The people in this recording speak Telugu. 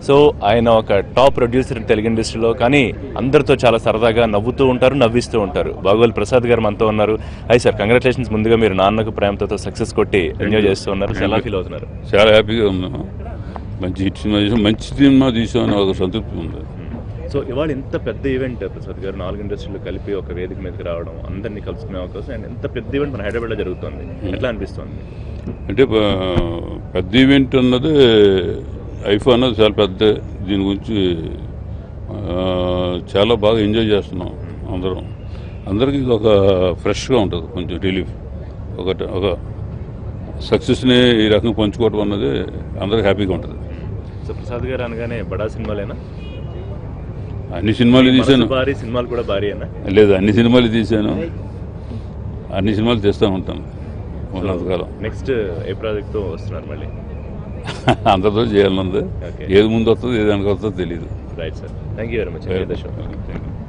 సో ఆయన ఒక టాప్ ప్రొడ్యూసర్ తెలుగు ఇండస్ట్రీలో కానీ అందరితో చాలా సరదాగా నవ్వుతూ ఉంటారు నవ్విస్తూ ఉంటారు బాగోలు ప్రసాద్ గారు మనతో ఉన్నారు అయ్యి సార్ కంగ్రాచులేషన్స్ ముందుగా మీరు నాన్నకు ప్రేమతో సక్సెస్ కొట్టి ఎంజాయ్ చేస్తూ ఉన్నారు చాలా ఫీల్ అవుతున్నారు చాలా హ్యాపీగా ఉన్నాను మంచి హిట్ సినిమా చేసాం మంచి సినిమా తీసామని ఒక సంతృప్తి ఉంది సో ఇవాళ ఎంత పెద్ద ఈవెంట్ ప్రసాద్ గారు నాలుగు ఇండస్ట్రీలు కలిపి ఒక వేదిక మీదకి రావడం అందరినీ కలుసుకునే అవకాశం అండ్ ఎంత పెద్ద ఈవెంట్ మన హైదరాబాద్లో జరుగుతుంది ఎట్లా అనిపిస్తుంది అంటే ప- పెద్ద ఈవెంట్ అన్నది ఐఫా అన్నది చాలా పెద్ద దీని గురించి ఆ, చాలా బాగా ఎంజాయ్ చేస్తున్నాం అందరం అందరికీ ఇది ఒక ఫ్రెష్గా ఉంటుంది కొంచెం రిలీఫ్ ఒక ఒక సక్సెస్ని ఈ రకంగా పంచుకోవడం అన్నది అందరికి హ్యాపీగా ఉంటుంది సో ప్రసాద్ గారు అనగానే బడా సినిమాలేనా అన్ని సినిమాలు తీశాను మనసు భారీ సినిమాలు కూడా భారీయేనా లేదు అన్ని సినిమాలు తీశాను అన్ని సినిమాలు తీస్తూ ఉంటాను ఉన్నంతకాలం నెక్స్ట్ ఏ ప్రాజెక్ట్తో వస్తున్నారు మళ్ళీ అందరితో చేయాలన్నది Okay. ఏది ముందు వస్తుంది ఏది వెనక వస్తుందో తెలియదు right sir thank you very much Thank you.